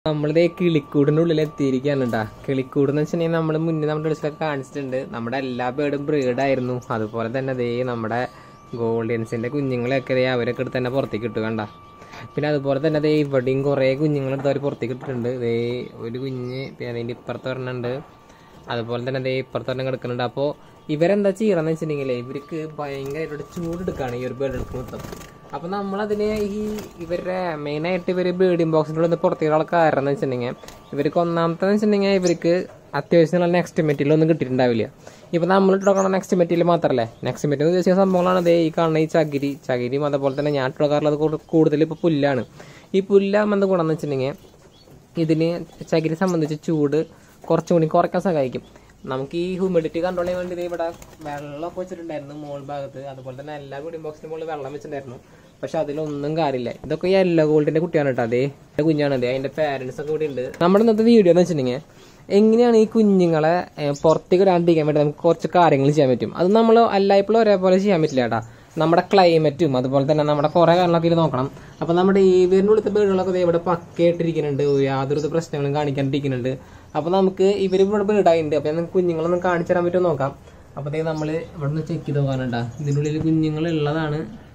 നമ്മളിത് കിളിക്കൂടിന്റെ ഉള്ളിൽ എത്തിയിരിക്കുകയാണ് കേട്ടാ കിളിക്കൂട് എന്ന് വെച്ചിട്ടുണ്ടെങ്കിൽ നമ്മൾ മുന്നേ നമ്മുടെ ഡിസ്പ്ലേ കാണിച്ചിട്ടുണ്ട് നമ്മുടെ എല്ലാ ബേർഡും ബ്രീഡായിരുന്നു അതുപോലെ തന്നെ ദേ നമ്മുടെ ഗോൾഡിയൻസിന്റെ കുഞ്ഞുങ്ങളെയൊക്കെ ദേ അവരൊക്കെ എടുത്ത് തന്നെ പുറത്തേക്ക് ഇട്ടു കണ്ട പിന്നെ അതുപോലെ തന്നെ ദേ ഇവിടെയും കുറേ കുഞ്ഞുങ്ങളെടുത്ത് അവർ പുറത്തേക്ക് ഇട്ടിട്ടുണ്ട് ദേ ഒരു കുഞ്ഞ് പിന്നെ അതിൻ്റെ ഇപ്പുറത്ത് ഒരെണ്ണുണ്ട് അതുപോലെ തന്നെ ദേ ഇപ്പുറത്ത് ഒരെണ്ണം കിടക്കുന്നുണ്ട് അപ്പോൾ ഇവരെന്താ ചെയ്യണമെന്ന് വെച്ചിട്ടുണ്ടെങ്കിൽ ഇവർക്ക് ഭയങ്കരമായിട്ട് ചൂടെടുക്കുകയാണ് ഈ ഒരു ബേർഡ് എടുക്കുന്നത് അപ്പൊ നമ്മളതിന് ഈ ഇവരുടെ മെയിനായിട്ട് ഇവർ ബേഡിംഗ് ബോക്സിൻ്റെ ഉള്ളിൽ പുറത്തേക്കുള്ള കാരണം എന്ന് വെച്ചിട്ടുണ്ടെങ്കിൽ ഇവർക്ക് ഒന്നാമത്തെ വെച്ചിട്ടുണ്ടെങ്കിൽ ഇവർക്ക് അത്യാവശ്യം നല്ല നെക്സ്റ്റ് മെറ്റീരിയൽ ഒന്നും കിട്ടിയിട്ടുണ്ടാവില്ല ഇപ്പൊ നമ്മൾ ഇട്ടുകൊണ്ട നെക്സ്റ്റ് മെറ്റീരിയൽ മാത്രമല്ലേ നെക്സ്റ്റ് മെറ്റീരിയൽ ഉദ്ദേശിക്കുന്ന സംഭവങ്ങളാണ് ദേ ഈ കാണുന്ന ഈ ചകിരി ചകിരിയും അതുപോലെ തന്നെ ഞാൻ ഇട്ടുകാറുള്ളത് കൂടുതൽ ഇപ്പോൾ പുല്ലാണ് ഈ പുല്ലാകുമ്പോൾ എന്ത് ഗുണമെന്ന് വെച്ചിട്ടുണ്ടെങ്കിൽ ഇതിന് ചകിരി സംബന്ധിച്ച് ചൂട് കുറച്ചും കൂടി കുറയ്ക്കാൻ സഹായിക്കും നമുക്ക് ഈ ഹ്യൂമിഡിറ്റി കൺട്രോൾ ചെയ്യാൻ വേണ്ടി ദേ ഇവിടെ വെള്ളമൊക്കെ വെച്ചിട്ടുണ്ടായിരുന്നു മോൾ ഭാഗത്ത് അതുപോലെ തന്നെ എല്ലാ വീഡിയോ ബോക്സിന്റെ മുകളിൽ വെള്ളം വെച്ചിട്ടുണ്ടായിരുന്നു പക്ഷെ അതിലൊന്നും കാര്യമില്ല ഇതൊക്കെ ഈ യെല്ലോ ഗോൾഡിന്റെ കുട്ടിയാണ് കേട്ടോ അതേ എന്റെ കുഞ്ഞാണ് അതേ അതിന്റെ പാരന്റ്സ് ഒക്കെ ഇവിടെ ഉണ്ട് നമ്മുടെ ഇന്നത്തെ വീഡിയോ എന്ന് വെച്ചിട്ടുണ്ടെങ്കിൽ എങ്ങനെയാണ് ഈ കുഞ്ഞുങ്ങളെ ഏഹ്, പുറത്തേക്ക് ഇടാണ്ടിരിക്കാൻ വേണ്ടി നമുക്ക് കുറച്ച് കാര്യങ്ങൾ ചെയ്യാൻ പറ്റും അത് നമ്മൾ എല്ലായ്പ്പോഴും ഒരേപോലെ ചെയ്യാൻ പറ്റില്ല കേട്ടാ നമ്മുടെ ക്ലൈമറ്റും അതുപോലെ തന്നെ നമ്മുടെ കുറേ കാര്യങ്ങളൊക്കെ ഇത് നോക്കണം അപ്പൊ നമ്മുടെ ഈ വീടിൻ്റെ ഉള്ളിലത്തെ വീടുകളൊക്കെ ദേ ഇവിടെ പക്കയായിട്ടിരിക്കുന്നുണ്ട് യാതൊരു പ്രശ്നങ്ങളും കാണിക്കാണ്ടിരിക്കുന്നുണ്ട് അപ്പൊ നമുക്ക് ഇവര് ഇവിടെ വീടായിട്ടുണ്ട് അപ്പൊ നമുക്ക് കുഞ്ഞുങ്ങളൊന്നും കാണിച്ചു തരാൻ പറ്റുമോ നോക്കാം അപ്പൊ ദേ നമ്മള് ഇവിടെ നിന്ന് ചെക്ക് ചെയ്ത് നോക്കാനുണ്ടാ ഇതിൻ്റെ ഉള്ളിൽ കുഞ്ഞുങ്ങൾ ഉള്ളതാണ്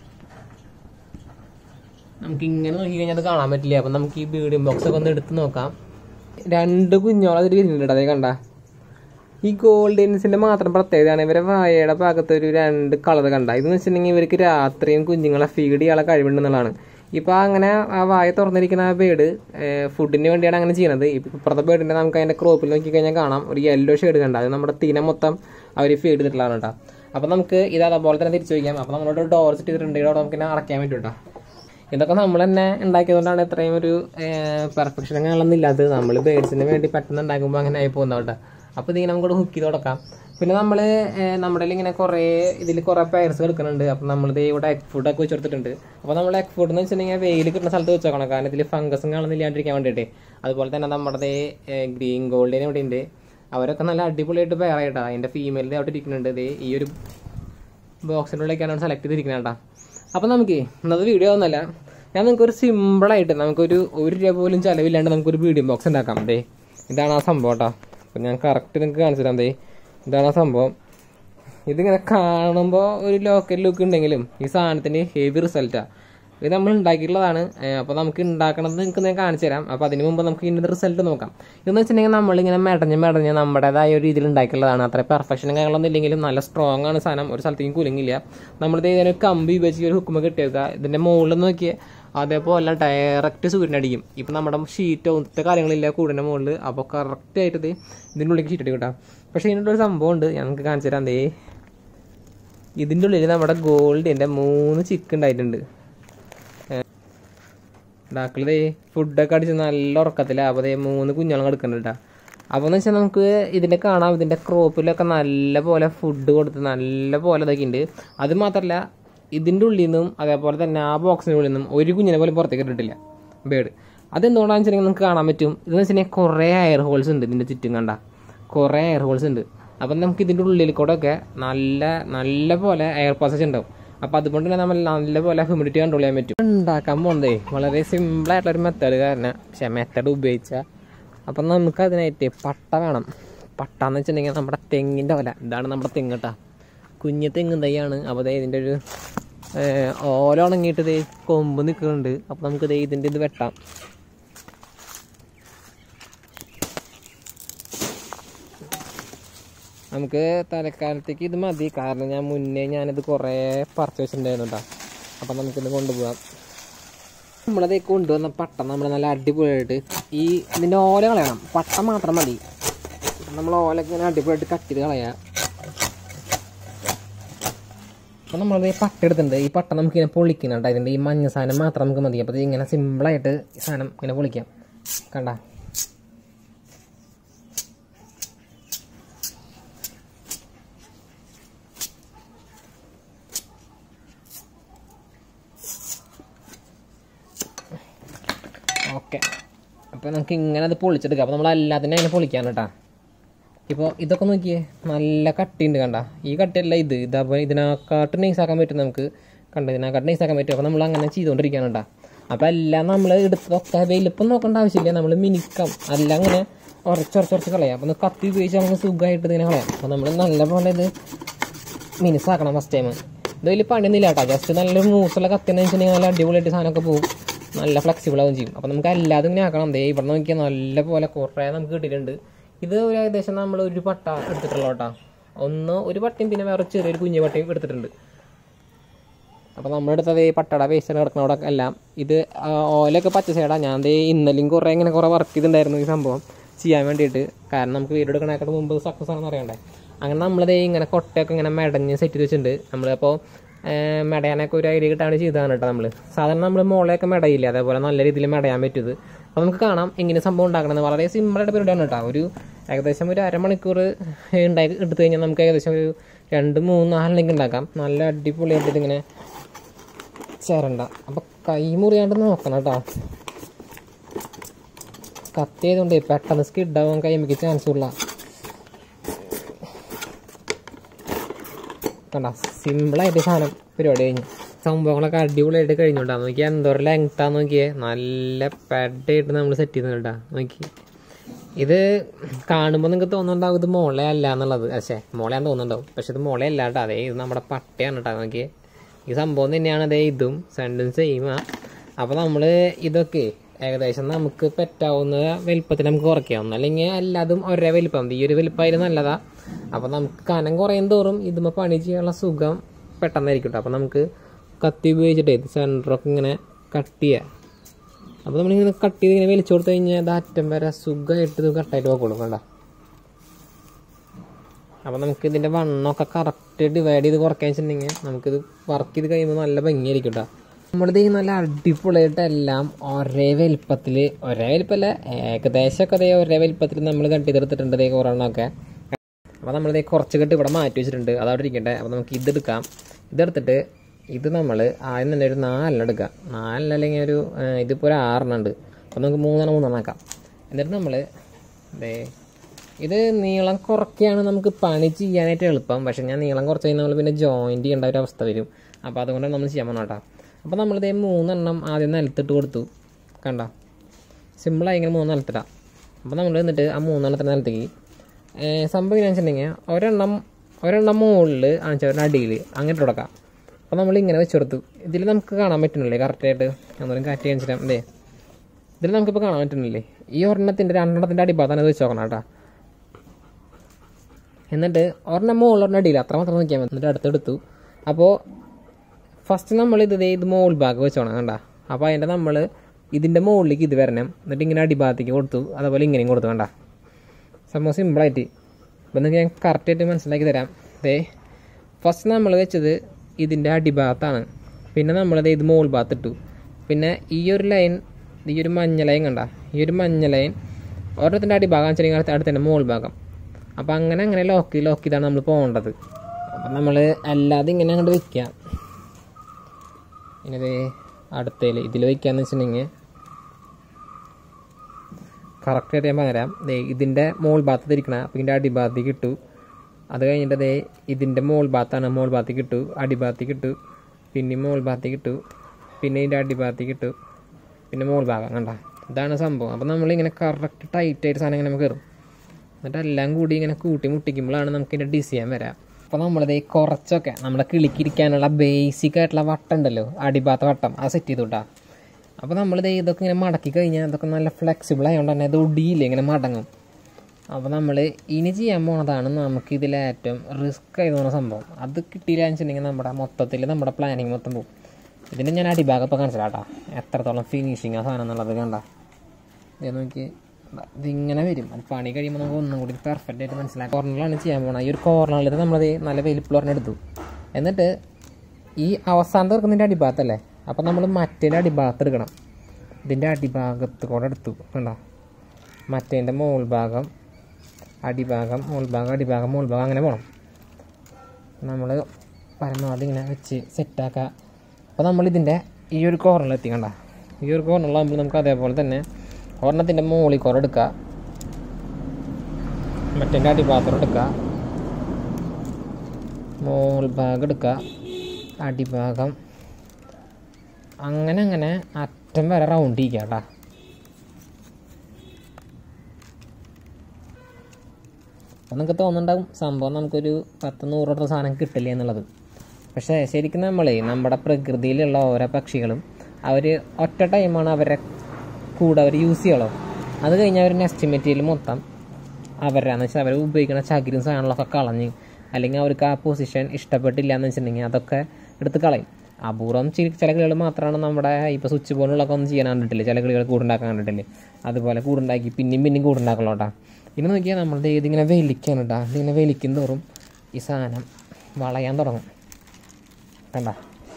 നമുക്ക് ഇങ്ങനെ നോക്കി കഴിഞ്ഞാൽ അത് കാണാൻ പറ്റില്ല അപ്പൊ നമുക്ക് ഈ ബീഡിയം ബോക്സ് ഒക്കെ ഒന്ന് എടുത്ത് നോക്കാം രണ്ട് കുഞ്ഞോളം അതിൽ വരുന്നുണ്ട് അതേ കണ്ട ഈ ഗോൾഡൻസിന്റെ മാത്രം പ്രത്യേകതയാണ് ഇവരെ വായയുടെ ഭാഗത്ത് ഒരു രണ്ട് കളർ കണ്ട ഇതെന്ന് വെച്ചിട്ടുണ്ടെങ്കിൽ ഇവർക്ക് രാത്രിയും കുഞ്ഞുങ്ങളെ ഫീഡ് ചെയ്യാനുള്ള കഴിവുണ്ടെന്നുള്ളതാണ് ഇപ്പൊ അങ്ങനെ ആ വായ തുറന്നിരിക്കുന്ന ആ ബേഡ് ഫുഡിന് വേണ്ടിയാണ് അങ്ങനെ ചെയ്യുന്നത് ഇപ്പൊ ഇപ്പുറത്തെ ബേഡിന്റെ നമുക്ക് അതിന്റെ ക്രോപ്പിൽ നോക്കി കഴിഞ്ഞാൽ കാണാം ഒരു യെല്ലോ ഷെയ്ഡ് കണ്ട അത് നമ്മുടെ തീന മൊത്തം അവർ ഫീഡ് ചെയ്തിട്ടുള്ളതാണ് കേട്ടോ അപ്പൊ നമുക്ക് ഇത് അതുപോലെ തന്നെ തിരിച്ചു വയ്ക്കാം അപ്പൊ നമ്മളോട് ഡോർ സെറ്റ് ചെയ്തിട്ടുണ്ട് ഇവിടെ നമുക്ക് ഇങ്ങനെ അടയ്ക്കാൻ പറ്റും കേട്ടോ ഇതൊക്കെ നമ്മൾ തന്നെ ഉണ്ടാക്കിയതുകൊണ്ടാണ് ഇത്രയും ഒരു പെർഫെക്ഷൻ അങ്ങനെയൊന്നും ഇല്ലാത്തത് നമ്മൾ ബേഡ്സിന് വേണ്ടി പെട്ടെന്ന് ഉണ്ടാക്കുമ്പോൾ അങ്ങനെ ആയി പോകുന്നതുകൊണ്ട് അപ്പോൾ ഇതിങ്ങനെ നമുക്ക് ഹുക്ക് ചെയ്ത് കൊടുക്കാം പിന്നെ നമ്മൾ നമ്മുടെ കയ്യിൽ ഇങ്ങനെ കുറേ ഇതിൽ കുറേ പയർസ് എടുക്കുന്നുണ്ട് അപ്പോൾ നമ്മളിത് ഇവിടെ എഗ് ഫുഡൊക്കെ വെച്ച് കൊടുത്തിട്ടുണ്ട് അപ്പോൾ നമ്മൾ എഗ് ഫുഡ് എന്ന് വെച്ചിട്ടുണ്ടെങ്കിൽ വെയിൽ കിട്ടുന്ന സ്ഥലത്ത് വെച്ച് നോക്കണം കാരണം ഇതിൽ ഫംഗസും കാണുന്നില്ലാണ്ടിരിക്കാൻ വേണ്ടിയിട്ട് അതുപോലെ തന്നെ നമ്മുടെ ഗ്രീൻ ഗോൾഡിന് ഇവിടെ ഉണ്ട് അവരൊക്കെ നല്ല അടിപൊളിയായിട്ട് പേറായിട്ടാ അതിൻ്റെ ഫീമെയിലിൻ്റെ അവിടെ ഇരിക്കുന്നുണ്ട് ഇത് ഈ ഒരു ബോക്സിനുള്ളിലേക്കാണ് സെലക്ട് ചെയ്തിരിക്കുന്നത് കേട്ടോ അപ്പം നമുക്ക് ഇന്നത്തെ വീഡിയോ ഒന്നല്ല ഞാൻ നിങ്ങൾക്ക് ഒരു സിമ്പിളായിട്ട് നമുക്കൊരു ഒരു രൂപ പോലും ചിലവില്ലാണ്ട് നമുക്കൊരു വീഡിയോ ബോക്സ് ഉണ്ടാക്കാം ദേ ഇതാണ് ആ സംഭവം കേട്ടോ അപ്പം ഞാൻ കറക്റ്റ് നിങ്ങൾക്ക് കാണിച്ചു തരാം ദേ ഇതാണ് ആ സംഭവം ഇതിങ്ങനെ കാണുമ്പോൾ ഒരു ലോക്കൽ ലുക്ക് ഉണ്ടെങ്കിലും ഈ സാധനത്തിന് ഹെവി റിസൾട്ടാണ് ഇത് നമ്മൾ ഉണ്ടാക്കിയിട്ടുള്ളതാണ് അപ്പോൾ നമുക്ക് ഉണ്ടാക്കണത് നിങ്ങൾക്ക് ഞാൻ കാണിച്ചു തരാം അപ്പോൾ അതിന് മുമ്പ് നമുക്ക് ഇതിൻ്റെ റിസൾട്ട് നോക്കാം ഇതെന്ന് വെച്ചിട്ടുണ്ടെങ്കിൽ നമ്മളിങ്ങനെ മെടഞ്ഞ് മെടഞ്ഞ് നമ്മുടേതായ ഒരു രീതിയിൽ ഉണ്ടാക്കിയുള്ളതാണ് അത്ര പെർഫെക്ഷൻ കാര്യങ്ങളൊന്നും ഇല്ലെങ്കിലും നല്ല സ്ട്രോങ് ആണ് സാധനം ഒരു സ്ഥലത്തേക്കും കുലുങ്ങില്ല നമ്മളിത് ഇതിന് കമ്പി ഉപയോഗിച്ച് ഒരു ഹുക്കുമ്പോൾ കിട്ടിയേക്കുക ഇതിൻ്റെ മുകളിൽ നോക്കിയാൽ അതേപോലെ ഡയറക്റ്റ് സൂര്യനടിക്കും ഇപ്പം നമ്മുടെ ഷീറ്റോ ഒന്നത്തെ കാര്യങ്ങളില്ല കൂടിൻ്റെ മുകളിൽ അപ്പോൾ കറക്റ്റ് ആയിട്ട് ഇത് ഇതിൻ്റെ ഉള്ളിലേക്ക് ഷീറ്റ് അടിക്കും കേട്ടോ പക്ഷേ ഇതിൻ്റെ ഒരു സംഭവം ഉണ്ട് ഞങ്ങൾക്ക് കാണിച്ചു തരാം ദേ ഇതിൻ്റെ ഉള്ളിൽ നമ്മുടെ ഗോൾഡിൻ്റെ മൂന്ന് ചിക്ക് ഉണ്ടായിട്ടുണ്ട് ഡാക്കളതേ ഫുഡൊക്കെ അടിച്ച് നല്ല ഉറക്കത്തിലാണ് അപ്പോൾ ദേ മൂന്ന് കുഞ്ഞുങ്ങളും കിടക്കുന്നുണ്ട് കേട്ടോ അപ്പോൾ എന്ന് വെച്ചാൽ നമുക്ക് ഇതിൻ്റെ കാണാം ഇതിൻ്റെ ക്രോപ്പിലൊക്കെ നല്ല പോലെ ഫുഡ് കൊടുത്ത് നല്ല പോലെ ഇതൊക്കെ ഉണ്ട് അത് മാത്രമല്ല ഇതിൻ്റെ ഉള്ളിൽ നിന്നും അതേപോലെ തന്നെ ആ ബോക്സിൻ്റെ ഉള്ളിൽ നിന്നും ഒരു കുഞ്ഞിനെ പോലും പുറത്തേക്ക് ഇട്ടിട്ടില്ല ബേഡ് അതെന്തുകൊണ്ടാണെന്ന് വെച്ചിട്ടുണ്ടെങ്കിൽ നമുക്ക് കാണാൻ പറ്റും ഇതെന്ന് വെച്ചിട്ടുണ്ടെങ്കിൽ കുറേ എയർ ഹോൾസ് ഉണ്ട് ഇതിൻ്റെ ചുറ്റും കണ്ട കുറേ എയർ ഹോൾസ് ഉണ്ട് അപ്പം നമുക്ക് ഇതിൻ്റെ ഉള്ളിൽ കൂടെ ഒക്കെ നല്ല നല്ല പോലെ എയർ പാസേജ് ഉണ്ടാവും അപ്പോൾ അതുകൊണ്ട് തന്നെ നമ്മൾ നല്ല പോലെ ഹ്യൂമിഡിറ്റി കൺട്രോൾ ചെയ്യാൻ പറ്റും ഉണ്ടാക്കാൻ പോകുന്നതേ വളരെ സിമ്പിളായിട്ടുള്ളൊരു മെത്തേഡ് കാരണം പക്ഷേ മെത്തേഡ് ഉപയോഗിച്ചാൽ അപ്പം നമുക്ക് അതിനായിട്ട് പട്ട വേണം പട്ട എന്ന് വെച്ചിട്ടുണ്ടെങ്കിൽ നമ്മുടെ തെങ്ങിൻ്റെ ഓല ഇതാണ് നമ്മുടെ തെങ്ങ് കേട്ടോ കുഞ്ഞ് തെങ്ങ് തൈയാണ് അപ്പോൾ ദേ ഇതിൻ്റെ ഒരു ഏഹ്, ഓല ഉണങ്ങിയിട്ട് ദേ കൊമ്പ് നിൽക്കുന്നുണ്ട് അപ്പോൾ നമുക്ക് ദേ ഇതിൻ്റെ ഇത് വെട്ടാം നമുക്ക് തലക്കാലത്തേക്ക് ഇത് മതി കാരണം ഞാൻ മുന്നേ ഞാനിത് കുറേ പറിച്ച് വെച്ചിട്ടുണ്ടായിരുന്നു കേട്ടോ അപ്പം നമുക്കിത് കൊണ്ടുപോകാം നമ്മളത് കൊണ്ടുവന്ന പട്ട നമ്മൾ നല്ല അടിപൊളിയായിട്ട് ഈ ഇതിൻ്റെ ഓല കളയണം പട്ട മാത്രം മതി നമ്മൾ ഓല ഇങ്ങനെ അടിപൊളിയായിട്ട് കട്ട് ചെയ്ത് കളയാം അപ്പം നമ്മളത് പട്ട എടുത്തിട്ടുണ്ട് ഈ പട്ട നമുക്ക് ഇങ്ങനെ പൊളിക്കുന്നുണ്ട് അതിൻ്റെ ഈ മഞ്ഞ സാധനം മാത്രം നമുക്ക് മതി അപ്പോൾ ഇത് ഇങ്ങനെ സിമ്പിളായിട്ട് ഈ സാധനം ഇങ്ങനെ പൊളിക്കാം കണ്ട ഓക്കെ അപ്പോൾ നമുക്ക് ഇങ്ങനെ അത് പൊളിച്ചെടുക്കാം അപ്പോൾ നമ്മൾ എല്ലാത്തിനും അങ്ങനെ പൊളിക്കാൻ കേട്ടാ ഇപ്പോൾ ഇതൊക്കെ നോക്കിയേ നല്ല കട്ടിയുണ്ട് കണ്ട ഈ കട്ടിയല്ല ഇത് ഇതപ്പോൾ ഇതിനെക്കാട്ടും നൈസാക്കാൻ പറ്റും നമുക്ക് കണ്ട ഇതിനെക്കാട്ടും നൈസാക്കാൻ പറ്റും അപ്പോൾ നമ്മൾ അങ്ങനെ ചെയ്തുകൊണ്ടിരിക്കുകയാണ് കേട്ടോ അപ്പോൾ എല്ലാം നമ്മൾ എടുത്തൊക്കെ വലിപ്പം നോക്കേണ്ട ആവശ്യമില്ല നമ്മൾ മിനിക്കാം എല്ലാം ഇങ്ങനെ ഉറച്ചുറച്ചുറച്ച് കളയാം അപ്പോൾ ഒന്ന് കത്തി ഉപയോഗിച്ച് നമുക്ക് സുഖമായിട്ട് ഇതിനെ കളയാം അപ്പോൾ നമ്മൾ നല്ല പോലെ ഇത് മിനുസാക്കണം ഫസ്റ്റ് ടൈം ഇത് വലിയ പണിയൊന്നുമില്ല കേട്ടോ ജസ്റ്റ് നല്ലൊരു മൂസുള്ള കത്തിയെന്ന് വെച്ചിട്ടുണ്ടെങ്കിൽ നല്ല അടിപൊളിയായിട്ട് സാധനമൊക്കെ പോകും നല്ല ഫ്ലെക്സിബിൾ ആവും ചെയ്യും അപ്പോൾ നമുക്ക് എല്ലാതും ഇങ്ങനെ ആക്കണം ദേ ഇവിടെ നോക്കിയാൽ നല്ല പോലെ കുറേ നമുക്ക് കിട്ടിയിട്ടുണ്ട് ഇത് ഒരു ഏകദേശം നമ്മൾ ഒരു പട്ട എടുത്തിട്ടുള്ള കേട്ടോ ഒന്ന് ഒരു പട്ടയും പിന്നെ വേറെ ചെറിയൊരു കുഞ്ഞു പട്ടയും എടുത്തിട്ടുണ്ട് അപ്പോൾ നമ്മളെടുത്തത് ഈ പട്ടട വേസ്റ്റ് കിടക്കുന്ന അവിടെ എല്ലാം ഇത് ആ, ഓലൊക്കെ പച്ച സൈഡാണ് ഞാൻ ദേ ഇന്നലെയും കുറേ ഇങ്ങനെ കുറേ വർക്ക് ചെയ്തിട്ടുണ്ടായിരുന്നു ഈ സംഭവം ചെയ്യാൻ വേണ്ടിയിട്ട് കാരണം നമുക്ക് വീട് എടുക്കണേക്കാട്ട് മുമ്പ് സക്സസ് ആണെന്ന് അറിയണ്ടേ അങ്ങനെ നമ്മളത് ഇങ്ങനെ കൊട്ടയൊക്കെ ഇങ്ങനെ മെടഞ്ഞ് സെറ്റ് ചെയ്ത് വെച്ചിട്ടുണ്ട് നമ്മളിപ്പോൾ മെടയാനൊക്കെ ഒരു ഐഡിയ കിട്ടാണ് ചെയ്തതാണ് കേട്ടോ നമ്മൾ സാധാരണ നമ്മൾ മുളയൊക്കെ മെടയില്ല അതേപോലെ നല്ല രീതിയിൽ മെടയാൻ പറ്റിയത് അപ്പോൾ നമുക്ക് കാണാം എങ്ങനെ സംഭവം ഉണ്ടാക്കണമെന്ന് വളരെ സിമ്പിളായിട്ട് പരിപാടിയാണ് കേട്ടോ ഒരു ഏകദേശം ഒരു അരമണിക്കൂർ ഉണ്ടാക്കി എടുത്തു കഴിഞ്ഞാൽ നമുക്ക് ഏകദേശം ഒരു രണ്ട് മൂന്ന് നാലെണ്ണം ഉണ്ടാക്കാം നല്ല അടിപൊളിയായിട്ട് ഇതിങ്ങനെ ചേരണ്ട അപ്പം കൈ മുറിയാണ്ട് നോക്കണം കേട്ടോ കത്തി ആയതുകൊണ്ട് പെട്ടെന്ന് സ്കിഡാവാൻ കൈമിക്ക് ചാൻസ് ഉള്ള കണ്ട സിമ്പിളായിട്ട് സാധനം പരിപാടി കഴിഞ്ഞു സംഭവങ്ങളൊക്കെ അടിപൊളിയായിട്ട് കഴിഞ്ഞോണ്ടാ നോക്കി എന്തോരം ലെങ്ത്താന്ന് നോക്കിയേ നല്ല പെഡായിട്ട് നമ്മൾ സെറ്റ് ചെയ്യുന്നുണ്ടാ നോക്കി ഇത് കാണുമ്പോൾ നിങ്ങൾക്ക് തോന്നുന്നുണ്ടാവും ഇത് മോളെ അല്ല എന്നുള്ളത് പക്ഷേ മോളയാന്ന് തോന്നുന്നുണ്ടാവും പക്ഷെ ഇത് മോളെ അല്ല കേട്ടോ അതേ ഇത് നമ്മുടെ പട്ടയാണ് കേട്ടോ നോക്കിയേ ഈ സംഭവം തന്നെയാണ് അതേ ഇതും സെൻറ്റും സെയിമാ അപ്പോൾ നമ്മൾ ഇതൊക്കെ ഏകദേശം നമുക്ക് പറ്റാവുന്ന വലിപ്പത്തിൽ നമുക്ക് കുറയ്ക്കാം അല്ലെങ്കിൽ എല്ലാതും ഒരേ വലിപ്പം മതി. ഈ ഒരു വലിപ്പമായാലും നല്ലതാ അപ്പോൾ നമുക്ക് കനം കുറയും തോറും ഇതുമ്പോൾ പണി ചെയ്യാനുള്ള സുഖം പെട്ടെന്നായിരിക്കും കേട്ടോ അപ്പോൾ നമുക്ക് കത്തി ഉപയോഗിച്ചിട്ട് ഇത് സെൻറ്ററൊക്കെ ഇങ്ങനെ കട്ട് ചെയ്യാം അപ്പോൾ നമ്മളിങ്ങനെ കട്ട് ചെയ്ത് ഇങ്ങനെ വലിച്ചു കൊടുത്തു കഴിഞ്ഞാൽ അത് അറ്റം വരെ സുഖമായിട്ട് ഇത് കട്ടായിട്ട് പോക്കോളും വേണ്ട അപ്പോൾ നമുക്ക് ഇതിൻ്റെ വണ്ണമൊക്കെ കറക്റ്റ് ഡിവൈഡ് ചെയ്ത് കുറയ്ക്കാൻ വെച്ചിട്ടുണ്ടെങ്കിൽ നമുക്കിത് വർക്ക് ചെയ്ത് കഴിയുമ്പോൾ നല്ല ഭംഗിയായിരിക്കും കേട്ടോ നമ്മുടെ ഈ നല്ല അടിപൊളിയായിട്ട് എല്ലാം ഒരേ വലിപ്പത്തിൽ ഒരേ വലിപ്പമല്ല ഏകദേശമൊക്കെ അതേ ഒരേ വലിപ്പത്തിൽ നമ്മൾ കട്ട് ചെയ്തെടുത്തിട്ടുണ്ട് ഇതേ കുറേണ്ണമൊക്കെ അപ്പോൾ നമ്മളിത് കുറച്ച് കെട്ട് ഇവിടെ മാറ്റി വെച്ചിട്ടുണ്ട് അതവിടെ ഇരിക്കട്ടെ അപ്പോൾ നമുക്ക് ഇതെടുക്കാം ഇതെടുത്തിട്ട് ഇത് നമ്മൾ ആദ്യം തന്നെ ഒരു നാലെണ്ണം എടുക്കാം നാലെണ്ണം അല്ലെങ്കിൽ ഒരു ഏഹ്, ഇതിപ്പോൾ ഒരു ആറെണ്ണം ഉണ്ട് അപ്പോൾ നമുക്ക് മൂന്നെണ്ണം മൂന്നെണ്ണം ആക്കാം എന്നിട്ട് നമ്മൾ ദേ ഇത് നീളം കുറയ്ക്കുകയാണ് നമുക്ക് പണി ചെയ്യാനായിട്ട് എളുപ്പം പക്ഷെ ഞാൻ നീളം കുറച്ച് കഴിഞ്ഞാൽ നമ്മൾ പിന്നെ ജോയിൻറ്റ് ചെയ്യേണ്ട ഒരു അവസ്ഥ വരും അപ്പോൾ അതുകൊണ്ടാണ് നമ്മൾ ചെയ്യാൻ പോകണം കേട്ടോ അപ്പോൾ നമ്മളിതേ മൂന്നെണ്ണം ആദ്യം നിലത്തിട്ട് കൊടുത്തു കണ്ട സിമ്പിളായി ഇങ്ങനെ മൂന്ന് നിലത്തിടാം അപ്പോൾ നമ്മൾ എന്നിട്ട് ആ മൂന്നെണ്ണത്തിന് നിലത്തേക്ക് ഏഹ് സംഭവം എങ്ങനെയാണെന്ന് വെച്ചിട്ടുണ്ടെങ്കിൽ ഒരെണ്ണം ഒരെണ്ണം മുകളിൽ ആണെച്ചാൽ അടിയിൽ അങ്ങനെ തുടക്കാം അപ്പോൾ നമ്മൾ ഇങ്ങനെ വെച്ച് കൊടുത്തു ഇതിൽ നമുക്ക് കാണാൻ പറ്റുന്നില്ലേ കറക്റ്റായിട്ട് അന്നേരം കാറ്റ് കാണിച്ചിട്ടാം അല്ലേ ഇതിൽ നമുക്കിപ്പോൾ കാണാൻ പറ്റുന്നില്ലേ ഈ ഒരെണ്ണത്തിൻ്റെ രണ്ടെണ്ണത്തിൻ്റെ അടിഭാഗത്താണ് ഇത് വെച്ച് നോക്കണം കേട്ടോ എന്നിട്ട് ഒരെണ്ണം മുകളിലൊരെണ്ണം അടിയിൽ അത്ര മാത്രം നോക്കിയാൽ മതി എന്നിട്ട് അടുത്തെടുത്തു അപ്പോൾ ഫസ്റ്റ് നമ്മൾ ഇത് ദേ ഇത് മുകൾ ഭാഗം വെച്ചോണം കണ്ട അപ്പോൾ അതിൻ്റെ നമ്മൾ ഇതിൻ്റെ മുകളിലേക്ക് ഇത് വരണം എന്നിട്ട് ഇങ്ങനെ അടിഭാഗത്തേക്ക് കൊടുത്തു അതുപോലെ ഇങ്ങനെയും കൊടുത്തു വേണ്ട സംഭവം സിമ്പിളായിട്ട് അപ്പോൾ നിങ്ങൾക്ക് ഞാൻ കറക്റ്റായിട്ട് മനസ്സിലാക്കി തരാം ദേ ഫസ്റ്റ് നമ്മൾ വെച്ചത് ഇതിൻ്റെ അടിഭാഗത്താണ് പിന്നെ നമ്മളത് ഇത് മുകൾ ഭാഗത്ത് ഇട്ടു പിന്നെ ഈ ഒരു ലൈൻ ഈ ഒരു മഞ്ഞ ലൈൻ കണ്ട ഈ ഒരു മഞ്ഞ ലൈൻ ഓരോരുത്തൻ്റെ അടിഭാഗം വെച്ചിട്ടുണ്ടെങ്കിൽ അടുത്ത അടുത്തന്നെ മുകൾ ഭാഗം അപ്പോൾ അങ്ങനെ അങ്ങനെ ലോക്ക് ലോക്ക് ചെയ്താണ് നമ്മൾ പോകേണ്ടത് അപ്പം നമ്മൾ അല്ലാതെ ഇങ്ങനെ അങ്ങോട്ട് വെക്കുക ഇങ്ങനെ അടുത്തതിൽ ഇതിൽ വയ്ക്കാന്ന് വെച്ചിട്ടുണ്ടെങ്കിൽ കറക്റ്റായിട്ട് ഞാൻ പകരാം ദേ ഇതിൻ്റെ മോൾ ഭാഗത്ത് തിരിക്കണം അപ്പോൾ ഇതിൻ്റെ അടിഭാഗത്തേക്ക് ഇട്ടു അത് കഴിഞ്ഞിട്ട് ദേ ഇതിൻ്റെ മോൾ ഭാഗത്താണ് മോൾ ഭാഗത്തേക്ക് ഇട്ടു അടിഭാഗത്തേക്ക് ഇട്ടു പിന്നെ മോൾ ഭാഗത്തേക്ക് ഇട്ടു പിന്നെ ഇതിൻ്റെ അടിഭാഗത്തേക്ക് ഇട്ടു പിന്നെ മോൾ ഭാഗം കണ്ട ഇതാണ് സംഭവം അപ്പോൾ നമ്മളിങ്ങനെ കറക്റ്റ് ടൈറ്റായിട്ട് സാധനം ഇങ്ങനെ നമുക്ക് കയറും എന്നിട്ട് എല്ലാം കൂടി ഇങ്ങനെ കൂട്ടി മുട്ടിക്കുമ്പോഴാണ് നമുക്ക് ഇതിൻ്റെ ഡിസൈൻ വരാം അപ്പോൾ നമ്മളിത് ഈ കുറച്ചൊക്കെ നമ്മളെ കിളിക്കിരിക്കാനുള്ള ബേസിക് ആയിട്ടുള്ള വട്ടം ഉണ്ടല്ലോ അടിഭാഗത്ത വട്ടം അത് സെറ്റ് ചെയ്തു കേട്ടോ അപ്പോൾ നമ്മളിത് ഇതൊക്കെ ഇങ്ങനെ മടക്കി കഴിഞ്ഞാൽ ഇതൊക്കെ നല്ല ഫ്ലെക്സിബിൾ ആയതുകൊണ്ട് തന്നെ ഇത് ഒടിയില്ല ഇങ്ങനെ മടങ്ങും അപ്പോൾ നമ്മൾ ഇനി ചെയ്യാൻ പോണതാണ് നമുക്ക് ഇതിൽ ഏറ്റവും റിസ്ക് ആയി തോന്നുന്ന സംഭവം അത് കിട്ടിയില്ല വെച്ചിട്ടുണ്ടെങ്കിൽ നമ്മുടെ മൊത്തത്തിൽ നമ്മുടെ പ്ലാനിങ് മൊത്തം പോകും ഇതിൻ്റെ ഞാൻ അടിഭാഗം ഇപ്പോൾ കാണിച്ചിട്ടാ എത്രത്തോളം ഫിനിഷിങ് ആ സാധനം എന്നുള്ളത് കണ്ട ഇത് നോക്കി ഇതിങ്ങനെ വരും അത് പണി കഴിയുമ്പോൾ നമുക്ക് ഒന്നും കൂടി പെർഫെക്റ്റ് ആയിട്ട് മനസ്സിലാക്കാം കോർണറിലാണ് ചെയ്യാൻ പോകണം ഈ ഒരു കോർണറിൽ നമ്മളത് നല്ല വലിപ്പുള്ള ഒരെണ്ണം എടുത്തു എന്നിട്ട് ഈ അവസാനത്തെ എടുക്കുന്നതിൻ്റെ അടിഭാഗത്തല്ലേ അപ്പം നമ്മൾ മറ്റേൻ്റെ അടിഭാഗത്ത് എടുക്കണം ഇതിൻ്റെ അടിഭാഗത്ത് കൂടെ എടുത്തു കണ്ടോ മറ്റേൻ്റെ മുകൾ ഭാഗം അടിഭാഗം മുകൾ ഭാഗം അടിഭാഗം മുകൾ ഭാഗം അങ്ങനെ പോകണം നമ്മൾ പരമാവധി ഇങ്ങനെ വെച്ച് സെറ്റാക്കുക അപ്പോൾ നമ്മളിതിൻ്റെ ഈ ഒരു കോർണറിൽ എത്തി കണ്ട ഈ ഒരു കോർണറിലാകുമ്പോൾ നമുക്ക് അതേപോലെ തന്നെ ഒരെണ്ണത്തിൻ്റെ മുകളിൽ കുറേ എടുക്കുക മറ്റേൻ്റെ അടിഭാഗത്തോടെ എടുക്കുക മുകൾ ഭാഗം എടുക്കുക അടിഭാഗം അങ്ങനെ അങ്ങനെ അറ്റ അറ്റം വരെ റൗണ്ട് ഇരിക്കാം കേട്ടാ അപ്പം നിങ്ങൾക്ക് തോന്നുന്നുണ്ടാവും സംഭവം നമുക്കൊരു പത്ത് നൂറ് ലിറ്റർ സാധനം കിട്ടില്ല എന്നുള്ളത് പക്ഷേ ശരിക്കും നമ്മളെ നമ്മുടെ പ്രകൃതിയിലുള്ള ഓരോ പക്ഷികളും അവർ ഒറ്റ ടൈമാണ് അവരെ കൂടെ അവർ യൂസ് ചെയ്യുള്ളൂ അത് കഴിഞ്ഞ് അവർ നെക്സ്റ്റ് മെറ്റീരിയൽ മൊത്തം അവരാന്ന് വെച്ചാൽ അവർ ഉപയോഗിക്കുന്ന ചകിരും സാധനങ്ങളൊക്കെ കളഞ്ഞ് അല്ലെങ്കിൽ അവർക്ക് ആ പൊസിഷൻ ഇഷ്ടപ്പെട്ടില്ല എന്ന് വെച്ചിട്ടുണ്ടെങ്കിൽ അതൊക്കെ എടുത്ത് കളയും അപൂർവം ചില ചില കിളികൾ മാത്രമാണ് നമ്മുടെ ഇപ്പോൾ സ്വിച്ച് ബോർഡിലൊക്കെ ഒന്നും ചെയ്യാൻ കണ്ടിട്ടില്ല ചില കിളികൾ കൂടുണ്ടാക്കാൻ കണ്ടിട്ടില്ലേ അതുപോലെ കൂടുണ്ടാക്കി പിന്നെയും പിന്നെയും കൂടുണ്ടാക്കണോ കേട്ടോ ഇനി നോക്കിയാൽ നമ്മളുടെ ഇതിങ്ങനെ വലിക്കാണ് കേട്ടോ ഇതിങ്ങനെ വലിക്കും തോറും ഈ സാധനം വളയാൻ തുടങ്ങും കണ്ട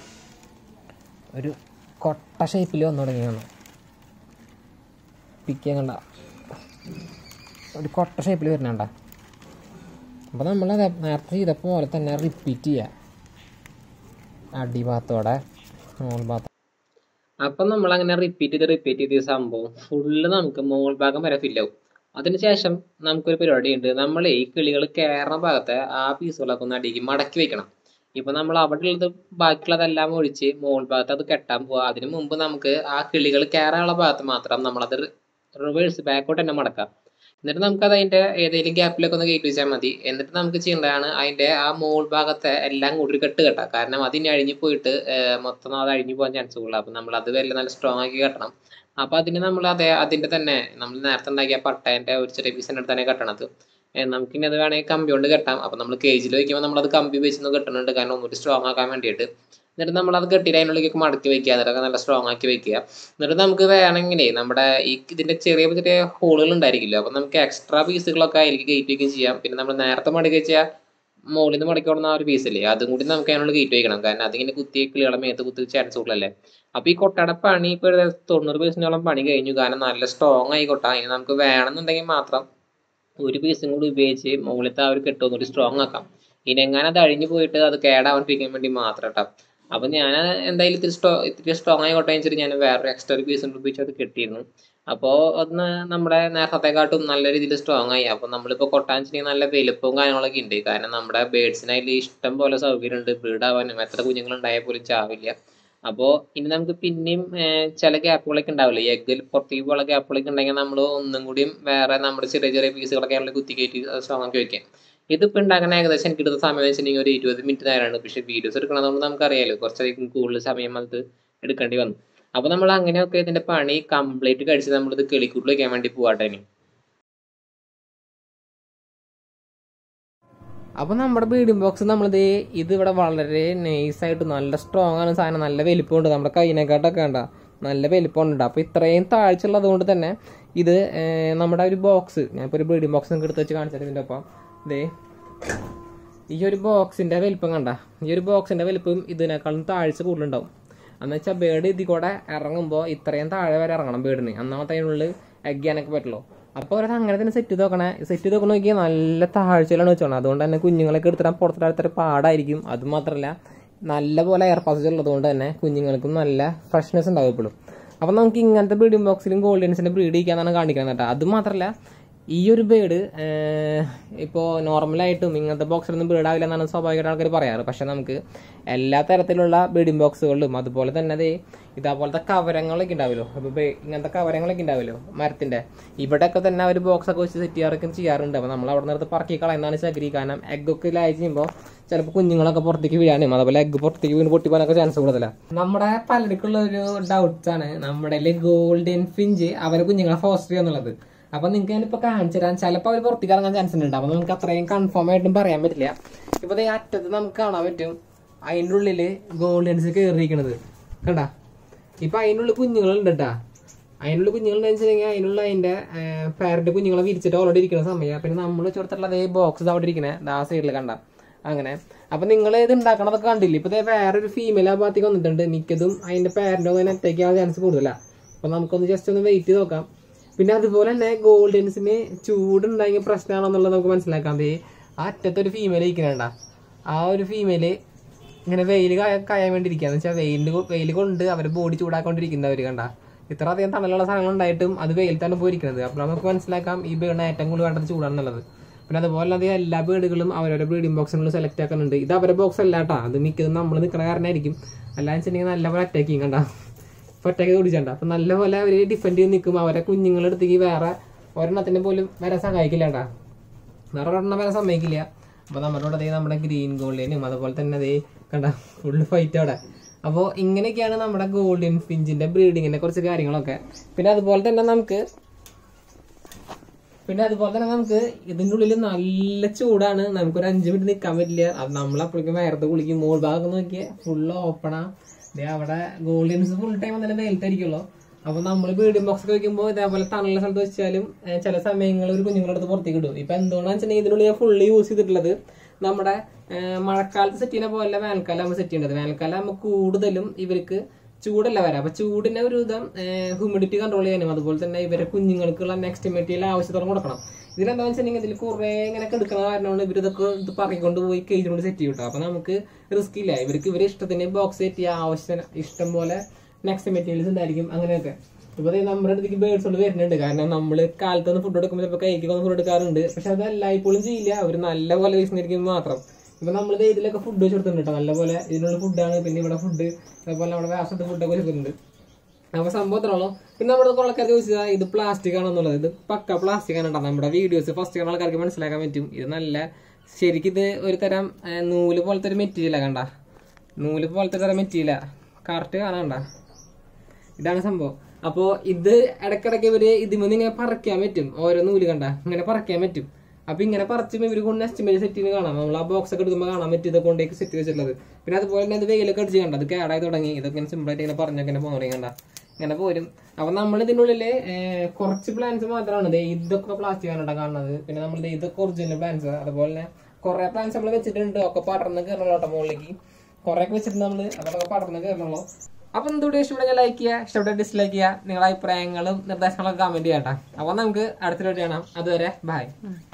ഒരു കൊട്ട ഷേപ്പിൽ വന്നു തുടങ്ങിയാണ് പിക്കാൻ കണ്ട ഒരു കൊട്ട ഷേപ്പിൽ വരുന്നുണ്ട അപ്പോൾ നമ്മൾ നേരത്തെ ചെയ്ത പോലെ തന്നെ റിപ്പീറ്റ് ചെയ്യുക അടിഭാഗത്തോടെ മോൾ ഭാഗത്ത് അപ്പം നമ്മൾ അങ്ങനെ റിപ്പീറ്റ് ചെയ്ത് റിപ്പീറ്റ് ചെയ്ത ഈ സംഭവം ഫുള്ള് നമുക്ക് മോൾ ഭാഗം വരെ ഫില്ലാവും അതിനുശേഷം നമുക്കൊരു പരിപാടി ഉണ്ട് നമ്മൾ ഈ കിളികൾ കയറുന്ന ഭാഗത്തെ ആ പീസുകളൊക്കെ ഒന്ന് അടിക്ക് മടക്കി വെക്കണം ഇപ്പൊ നമ്മൾ അവിടെ ഉള്ളത് ബാക്കിയുള്ളതെല്ലാം ഒഴിച്ച് മോൾ ഭാഗത്ത് അത് കെട്ടാൻ പോവാ അതിനു മുമ്പ് നമുക്ക് ആ കിളികൾ കയറാനുള്ള ഭാഗത്ത് മാത്രം നമ്മളത് റിവേഴ്സ് ബാക്കോട്ട് തന്നെ മടക്കാം എന്നിട്ട് നമുക്ക് അത് അതിന്റെ ഏതെങ്കിലും ഗ്യാപ്പിലൊക്കെ ഒന്ന് കയറ്റി വെച്ചാൽ മതി എന്നിട്ട് നമുക്ക് ചെയ്യേണ്ടതാണ് അതിന്റെ ആ മോൾ ഭാഗത്തെ എല്ലാം കൂടി ഒരു കെട്ട് കെട്ടാം കാരണം അതിന് അഴിഞ്ഞു പോയിട്ട് ഏർ മൊത്തം അത് അഴിഞ്ഞു പോകാൻ ചാൻസ് കൂടുതൽ അപ്പൊ നമ്മൾ അത് വല്ല നല്ല സ്ട്രോങ് ആക്കി കെട്ടണം അപ്പൊ അതിന് നമ്മൾ അതെ അതിന്റെ തന്നെ നമ്മൾ നേരത്തെ ഉണ്ടാക്കിയ പട്ടേന്റെ ഒരു ചെറിയ പീസിന്റെ അടുത്ത് തന്നെ കെട്ടണത് ഏർ നമുക്കിനി അത് വേണമെങ്കിൽ കമ്പി കൊണ്ട് കെട്ടാം അപ്പൊ നമ്മൾ കേജിൽ വെക്കുമ്പോൾ നമ്മൾ അത് കമ്പി വെച്ചൊന്ന് കെട്ടുന്നുണ്ട് കാരണം ഒന്നുകൂടി സ്ട്രോങ് ആക്കാൻ വേണ്ടിയിട്ട് എന്നിട്ട് നമ്മൾ അത് കെട്ടിയിട്ട് അതിനുള്ളിലേക്ക് മടക്കി വെക്കുക എന്നിട്ടൊക്കെ നല്ല സ്ട്രോങ് ആക്കി വെക്കുക എന്നിട്ട് നമുക്ക് വേണമെങ്കിലേ നമ്മുടെ ഈ ഇതിന്റെ ചെറിയ ചെറിയ ഹോളുകൾ ഉണ്ടായിരിക്കില്ല അപ്പൊ നമുക്ക് എക്സ്ട്രാ പീസുകളൊക്കെ അതിലേക്ക് കയറ്റി വെക്കുകയും ചെയ്യാം പിന്നെ നമ്മൾ നേരത്തെ മടക്കി വെച്ചാൽ മുകളിൽ നിന്ന് മടക്കി കൊടുക്കുന്ന ആ ഒരു പീസില്ലേ അതും കൂടി നമുക്ക് അതിനുള്ളിൽ കയറ്റി വെക്കണം കാരണം അതിങ്ങനെ കുത്തി കിളികളെ മേത്ത് കുത്തി ചാൻസ് കൂടുതലല്ലേ അപ്പൊ ഈ കൊട്ടയുടെ പണി ഇപ്പൊ ഒരു തൊണ്ണൂറ് പീസിനോളം പണി കഴിഞ്ഞു കാരണം നല്ല സ്ട്രോങ് ആയി കൊട്ട അതിന് നമുക്ക് വേണമെന്നുണ്ടെങ്കിൽ മാത്രം ഒരു പീസും കൂടി ഉപയോഗിച്ച് മുകളിലത്തെ ആ ഒരു കെട്ടൊന്നുകൂടി സ്ട്രോങ് ആക്കാം ഇനി എങ്ങനെ അത് അഴിഞ്ഞു പോയിട്ട് അത് കേടാവാണ്ടിരിക്കാൻ വേണ്ടി മാത്രം കേട്ടോ അപ്പൊ ഞാൻ എന്തായാലും ഇത്തിരി സ്ട്രോ ഇത്തിരി സ്ട്രോങ് ആയി കൊട്ടയം വെച്ചിട്ട് ഞാൻ വേറൊരു എക്സ്ട്രാ ഒരു പീസ് ഉപയോഗിച്ച് അത് കെട്ടിയിരുന്നു അപ്പോൾ ഒന്ന് നമ്മുടെ നേരത്തെക്കാട്ടും നല്ല രീതിയിൽ സ്ട്രോങ് ആയി അപ്പോൾ നമ്മളിപ്പോൾ കൊട്ടാൻ വെച്ചിട്ടുണ്ടെങ്കിൽ നല്ല വലുപ്പവും കാര്യങ്ങളൊക്കെ ഉണ്ട് കാരണം നമ്മുടെ ബേഡ്സിന് അതിൽ ഇഷ്ടം പോലെ സൗകര്യമുണ്ട് ബ്രീഡ് ആവാനും എത്ര കുഞ്ഞുങ്ങൾ ഉണ്ടായാൽ പോലും ചാവില്ല അപ്പോൾ ഇനി നമുക്ക് പിന്നെയും ഏർ ചില ഗ്യാപ്പുകളൊക്കെ ഉണ്ടാവില്ലേ എഗ്ഗിൽ പുറത്തേക്ക് പോലുള്ള ഗ്യാപ്പുകളൊക്കെ ഉണ്ടെങ്കിൽ നമ്മൾ ഒന്നും കൂടിയും വേറെ നമ്മുടെ ചെറിയ ചെറിയ പീസുകളൊക്കെ അതിൽ കുത്തി കയറ്റി സ്ട്രോങ് ആക്കി വെക്കാം ഇതിപ്പോൾ ഉണ്ടാക്കാൻ ഏകദേശം എനിക്ക് എടുത്ത സമയം വെച്ചിട്ടുണ്ടെങ്കിൽ ഒരു ഇരുപത് മിനിറ്റ് നേരമാണ് പക്ഷേ വീഡിയോസ് എടുക്കണതുകൊണ്ട് നമുക്കറിയാലോ കുറച്ചധികം കൂടുതൽ സമയം അത് എടുക്കേണ്ടി വന്നു അപ്പോൾ നമ്മൾ അങ്ങനെയൊക്കെ ഇതിന്റെ പണി കംപ്ലീറ്റ് കഴിച്ച് നമ്മളിത് കിളിക്കൂട്ടിൽ വെക്കാൻ വേണ്ടി പോവാട്ടെ ഇനി അപ്പോൾ നമ്മുടെ ബ്രീഡിംഗ് ബോക്സ് നമ്മളിത് ഇത് ഇവിടെ വളരെ നൈസായിട്ട് നല്ല സ്ട്രോങ് ആണ് സാധനം നല്ല വലിപ്പമുണ്ട് നമ്മുടെ കൈനെക്കാട്ടൊക്കെ വേണ്ട നല്ല വലിപ്പമുണ്ട് അപ്പോൾ ഇത്രയും താഴ്ച ഉള്ളത് കൊണ്ട് തന്നെ ഇത് ഏർ, നമ്മുടെ ഒരു ബോക്സ് ഞാനിപ്പോൾ ഒരു ബ്രീഡിംഗ് ബോക്സ് നിങ്ങൾക്ക് എടുത്ത് വെച്ച് കാണിച്ചത് ഇതിൻ്റെ ഒപ്പം ദേ ഈ ഒരു ബോക്സിന്റെ വലിപ്പം കണ്ട ഈ ഒരു ബോക്സിന്റെ വലിപ്പം ഇതിനേക്കാളും താഴ്ച കൂടുതലുണ്ടാവും എന്ന് വെച്ചാൽ ബേഡ് ഇതിൽ കൂടെ ഇറങ്ങുമ്പോൾ ഇത്രയും താഴെ വരെ ഇറങ്ങണം ബേഡിന് അന്നാമത്തെ അതിനുള്ളിൽ എഗ്ഗാനൊക്കെ പറ്റുള്ളൂ അപ്പോൾ അവരത് അങ്ങനെ തന്നെ സെറ്റ് ചെയ്ത് നോക്കണേ സെറ്റ് ചെയ്ത് നോക്കണ നോക്കിയാൽ നല്ല താഴ്ചയിലാണ് വെച്ചോണം അതുകൊണ്ട് തന്നെ കുഞ്ഞുങ്ങളൊക്കെ എടുത്തിട്ട് പുറത്തിടാത്തൊരു പാടായിരിക്കും അത് മാത്രമല്ല നല്ല പോലെ എയർ പാസേജ് ഉള്ളതുകൊണ്ട് തന്നെ കുഞ്ഞുങ്ങൾക്കും നല്ല ഫ്രഷ്നെസ് ഉണ്ടാവും എപ്പോഴും അപ്പോൾ നമുക്ക് ഇങ്ങനത്തെ ബ്രീഡിംഗ് ബോക്സിലും ഗോൾഡൻസിന്റെ ബ്രീഡ് ചെയ്യാന്നാണ് കാണിക്കുന്നത് കേട്ടോ അത് മാത്രമല്ല ഈ ഒരു ബേഡ് ഇപ്പോൾ നോർമലായിട്ടും ഇങ്ങനത്തെ ബോക്സിലൊന്നും ബേഡ് ആവില്ല എന്നാണ് സ്വാഭാവികമായിട്ട് ആൾക്കാർ പറയാറ് പക്ഷെ നമുക്ക് എല്ലാ തരത്തിലുള്ള ബീഡിംഗ് ബോക്സുകളിലും അതുപോലെ തന്നെ അതേ ഇതേപോലത്തെ കവരങ്ങളൊക്കെ ഉണ്ടാവുമല്ലോ അപ്പോൾ ഇങ്ങനത്തെ കവരങ്ങളൊക്കെ ഉണ്ടാവുമല്ലോ മരത്തിന്റെ ഇവിടെയൊക്കെ തന്നെ അവർ ബോക്സ് ഒക്കെ വെച്ച് സെറ്റ് ചെയ്യാറൊക്കെ ചെയ്യാറുണ്ട് അപ്പോൾ നമ്മൾ അവിടെ നിന്ന് പറക്കി കളയുന്നതാണ് ചകിരി കാരണം എഗ്ഗൊക്കെ ലായി ചെയ്യുമ്പോൾ ചിലപ്പോൾ കുഞ്ഞുങ്ങളൊക്കെ പുറത്തേക്ക് വീഴാനും അതുപോലെ എഗ്ഗ് പുറത്തേക്ക് വീണ് പൊട്ടിപ്പോകാനൊക്കെ ചാൻസ് കൂടുതലാണ് നമ്മുടെ പലർക്കുള്ള ഒരു ഡൗട്ട്സ് ആണ് നമ്മുടെ ഗോൾഡൻ ഫിഞ്ച് അവരെ കുഞ്ഞുങ്ങളെ ഫോസ്റ്റർ ചെയ്യുന്നുള്ളത് അപ്പൊ നിങ്ങൾക്ക് ഞാനിപ്പോ കാണിച്ചു തരാൻ ചിലപ്പോൾ അവർ പുറത്തേക്ക് ഇറങ്ങാൻ ചാൻസ് ഉണ്ട് അപ്പൊ നമുക്ക് അത്രയും കൺഫേം ആയിട്ടും പറയാൻ പറ്റില്ല ഇപ്പൊ ദേ അറ്റത്ത് നമുക്ക് കാണാൻ പറ്റും അതിൻ്റെ ഉള്ളില് ഗോൾഡൻസ് കയറിയിരിക്കണത് കണ്ടാ ഇപ്പൊ അതിനുള്ളിൽ കുഞ്ഞുങ്ങളുണ്ട് കേട്ടാ അതിനുള്ള കുഞ്ഞുങ്ങൾ വെച്ചിട്ടുണ്ടെങ്കിൽ അതിനുള്ള അതിന്റെ പാരന്റ് കുഞ്ഞുങ്ങളെ വിരിച്ചിട്ട് ഓൾറെഡി ഇരിക്കുന്ന സമയം പിന്നെ നമ്മൾ വെച്ചെടുത്തുള്ള അതേ ബോക്സ് അവിടെ ഇരിക്കണേ ആ സൈഡിൽ കണ്ട അങ്ങനെ അപ്പൊ നിങ്ങൾ ഇത് ഉണ്ടാക്കണതൊക്കെ കണ്ടില്ല ഇപ്പൊ ദേ വേറൊരു ഫീമെയിൽ ആ ഭാഗത്തേക്ക് വന്നിട്ടുണ്ട് മിക്കതും അതിന്റെ പാരന്റ് ഒന്ന് അറ്റാക്ക് ചാൻസ് കൂടുതലാണ് അപ്പൊ നമുക്കൊന്ന് ജസ്റ്റ് ഒന്ന് വെയിറ്റ് ചെയ്ത് നോക്കാം പിന്നെ അതുപോലെ തന്നെ ഗോൾഡൻസിന് ചൂടുണ്ടാക്കിയ പ്രശ്നമാണോ എന്നുള്ളത് നമുക്ക് മനസ്സിലാക്കാം ദേ ആ അറ്റത്തൊരു ഫീമെയിൽ ഇരിക്കണണ്ട ആ ഒരു ഫീമെയില് ഇങ്ങനെ വെയിൽ കായാൻ വേണ്ടി ഇരിക്കുക എന്ന് വെച്ചാൽ വെയിലിൽ വെയിൽ കൊണ്ട് അവരെ ബോഡി ചൂടാക്കൊണ്ടിരിക്കുന്നവർ കണ്ട ഇത്ര അധികം തണലുള്ള സാധനങ്ങൾ ഉണ്ടായിട്ടും അത് വെയിലത്താണ് പോയിരിക്കുന്നത് അപ്പോൾ നമുക്ക് മനസ്സിലാക്കാം ഈ ബേഡിന് ഏറ്റവും കൂടുതൽ വേണ്ടത് ചൂടാണെന്നുള്ളത് പിന്നെ അതുപോലെ അത് എല്ലാ ബേഡുകളും അവരവരുടെ ബ്രീഡിംഗ് ബോക്സിനുള്ളിൽ സെലക്ട് ആക്കുന്നുണ്ട് ഇത് അവരുടെ ബോക്സ് അല്ല കേട്ടോ അത് മിക്കതും നമ്മൾ നിൽക്കുന്ന കാരണമായിരിക്കും അല്ലാന്ന് വെച്ചിട്ടുണ്ടെങ്കിൽ നല്ലപോലെ അറ്റാക്ക് ചെയ്യും കണ്ട ഒറ്റയ്ക്ക് ഓടിച്ചണ്ട അപ്പൊ നല്ലപോലെ അവര് ഡിഫെൻഡ് ചെയ്ത് നിൽക്കും അവരെ കുഞ്ഞുങ്ങളെടുത്തേക്ക് വേറെ ഒരെണ്ണത്തിന് പോലും വരാൻ സഹായിക്കില്ലണ്ടാ വേറെ ഒരെണ്ണം വരാൻ സമ്മതിക്കില്ല അപ്പൊ നമ്മുടെ ഇവിടെ ദേ നമ്മുടെ ഗ്രീൻ ഗോൾഡിനും അതുപോലെ തന്നെ ദേ കണ്ട ഫുള്ള് ഫൈറ്റ് അവിടെ അപ്പോൾ ഇങ്ങനെയൊക്കെയാണ് നമ്മുടെ ഗോൾഡൻ ഫിഞ്ചിന്റെ ബ്രീഡിങ്ങിനെ കുറച്ച് കാര്യങ്ങളൊക്കെ പിന്നെ അതുപോലെ തന്നെ നമുക്ക് പിന്നെ അതുപോലെ തന്നെ നമുക്ക് ഇതിന്റെ ഉള്ളിൽ നല്ല ചൂടാണ് നമുക്കൊരു അഞ്ച് മിനിറ്റ് നിൽക്കാൻ പറ്റില്ല അത് നമ്മൾ അപ്പോഴേക്കും വയറത്ത് കുളിക്കും മോൾ ഭാഗം നോക്കിയാൽ ഫുള്ള് ഓപ്പണാ ദേ അവിടെ ഗോൾഡൻസ് ഫുൾ ടൈം തന്നെ വെയിലത്തായിരിക്കുമല്ലോ അപ്പൊ നമ്മൾ ബീഡിയം ബോക്സ് ഒക്കെ വെക്കുമ്പോൾ ഇതേപോലെ തണുള്ള സ്ഥലത്ത് വെച്ചാലും ഏ, ചില സമയങ്ങളിൽ ഒരു കുഞ്ഞുങ്ങളുടെ അടുത്ത് പുറത്തേക്ക് ഇടും ഇപ്പൊ എന്തുകൊണ്ടാന്ന് വെച്ചിട്ടുണ്ടെങ്കിൽ ഇതിനുള്ളിൽ ഞാൻ ഫുള്ള് യൂസ് ചെയ്തിട്ടുള്ളത് നമ്മുടെ ഏ, മഴക്കാലത്ത് സെറ്റ് ചെയ്യുന്ന പോലെ വേനൽക്കാലം ആകുമ്പോൾ സെറ്റ് ചെയ്യേണ്ടത് വേനൽക്കാലം ആകുമ്പോൾ കൂടുതലും ഇവർക്ക് ചൂടല്ല വരാം അപ്പൊ ചൂടിനെ ഒരു വിധം ഹ്യൂമിഡിറ്റി കൺട്രോൾ ചെയ്യാനും അതുപോലെ തന്നെ ഇവരെ കുഞ്ഞുങ്ങൾക്കുള്ള നെക്സ്റ്റ് മെറ്റീരിയൽ ആവശ്യത്തോളം കൊടുക്കണം ഇതിലെന്താ വെച്ചിട്ടുണ്ടെങ്കിൽ ഇതിൽ കുറെ ഇങ്ങനെ എടുക്കുന്ന കാരണമാണ് ഇവർ ഇതൊക്കെ ഇത് പറക്കൊണ്ട് പോയി കേജിനോട് സെറ്റ് ചെയ്യും അപ്പൊ നമുക്ക് റിസ്ക് ഇല്ല ഇവർക്ക് ഇവരെ ഇഷ്ടത്തിന് ബോക്സ് സെറ്റ് ചെയ്യാൻ ആവശ്യം ഇഷ്ടം പോലെ നെക്സ്റ്റ് മെറ്റീരിയൽസ് ഉണ്ടായിരിക്കും അങ്ങനെയൊക്കെ ഇപ്പൊ ദേ നമ്മുടെ അടുത്തേക്ക് ബേഡ്സ് കൊണ്ട് വരുന്നുണ്ട് കാരണം നമ്മൾ കാലത്ത് നിന്ന് ഫുഡ് എടുക്കുമ്പോൾ ചിലപ്പോൾ കൈക്ക് വന്ന് ഫുഡ് എടുക്കാറുണ്ട് പക്ഷെ അത് എല്ലായ്പ്പോഴും ചെയ്യില്ല അവർ നല്ല പോലെ വിശന്നിരിക്കുമ്പോൾ മാത്രം ഇപ്പൊ നമ്മൾ ഇതിലൊക്കെ ഫുഡ് വെച്ച് കൊടുത്തിട്ടുണ്ട് കേട്ടോ നല്ലപോലെ ഇതിനുള്ള ഫുഡാണ് പിന്നെ ഇവിടെ ഫുഡ് അതുപോലെ നമ്മുടെ വേസത്തെ ഫുഡൊക്കെ വെച്ചിട്ടുണ്ട് അപ്പൊ സംഭവം ഇത്രയുള്ളൂ പിന്നെ നമ്മുടെ ആൾക്കാർ ചോദിച്ചതാ ഇത് പ്ലാസ്റ്റിക് ആണെന്നുള്ളത് ഇത് പക്ക പ്ലാസ്റ്റിക് ആണ് കേട്ടോ നമ്മുടെ വീഡിയോസ് ഫസ്റ്റ് കാണുന്ന ആൾക്കാർക്ക് മനസ്സിലാക്കാൻ പറ്റും ഇത് നല്ല ശരിക്കും ഇത് ഒരു തരം ആ, നൂല് പോലത്തെ ഒരു മെറ്റീരിയലാണ് കണ്ട നൂല് പോലത്തെ തരം മെറ്റീരിയലാ കറക്റ്റ് കാണാണ്ട ഇതാണ് സംഭവം അപ്പോ ഇത് ഇടക്കിടക്ക് ഇവര് ഇതിമൊന്നും ഇങ്ങനെ പറിക്കാൻ പറ്റും ഓരോ നൂല് കണ്ട ഇങ്ങനെ പറിക്കാൻ പറ്റും അപ്പൊ ഇങ്ങനെ പറിച്ചുമ്പോൾ ഇവര് കൊണ്ട് എസ്റ്റിമേറ്റ് സെറ്റ് ചെയ്ത് കാണാം നമ്മൾ ആ ബോക്സ് ഒക്കെ എടുക്കുമ്പോൾ കാണാൻ പറ്റും ഇതൊക്കെ കൊണ്ടേക്ക് സെറ്റ് വെച്ചിട്ടുള്ളത് പിന്നെ അതുപോലെ തന്നെ ഇത് വെയിലൊക്കെ അടിച്ച് കണ്ട അത് കേടായി തുടങ്ങി ഇതൊക്കെ സിമ്പിൾ ആയിട്ട് ഇങ്ങനെ പറഞ്ഞൊക്കെ ഇങ്ങനെ പോകുന്ന കണ്ട ഇങ്ങനെ പോരും അപ്പൊ നമ്മൾ ഇതിന്റെ ഉള്ളില് ഏർ, കുറച്ച് പ്ലാൻസ് മാത്രമാണ് ദേ ഇതൊക്കെ പ്ലാസ്റ്റിക് ആണ് കേട്ടോ കാണുന്നത് പിന്നെ നമ്മൾ ദേ ഇതൊക്കെ ഒറിജിനൽ പ്ലാൻസ് അതുപോലെ തന്നെ കുറെ പ്ലാൻസ് നമ്മൾ വെച്ചിട്ടുണ്ട് ഒക്കെ പടർന്ന് കയറണല്ലോ കേട്ടോ മുകളിലേക്ക് കുറെ ഒക്കെ വെച്ചിട്ടുണ്ട് നമ്മള് അതൊക്കെ പടർന്ന് കയറണല്ലോ അപ്പൊ എന്തുകൂടി ഇഷ്ടപ്പെട്ട ലൈക്ക് ചെയ്യുക ഇഷ്ടപ്പെട്ട ഡിസ്ലൈക്ക് ചെയ്യുക നിങ്ങളുടെ അഭിപ്രായങ്ങളും നിർദ്ദേശങ്ങളൊക്കെ കമന്റ് ചെയ്യാം കേട്ടോ അപ്പൊ നമുക്ക് അടുത്ത വീഡിയോ കാണാം അതുവരെ ബൈ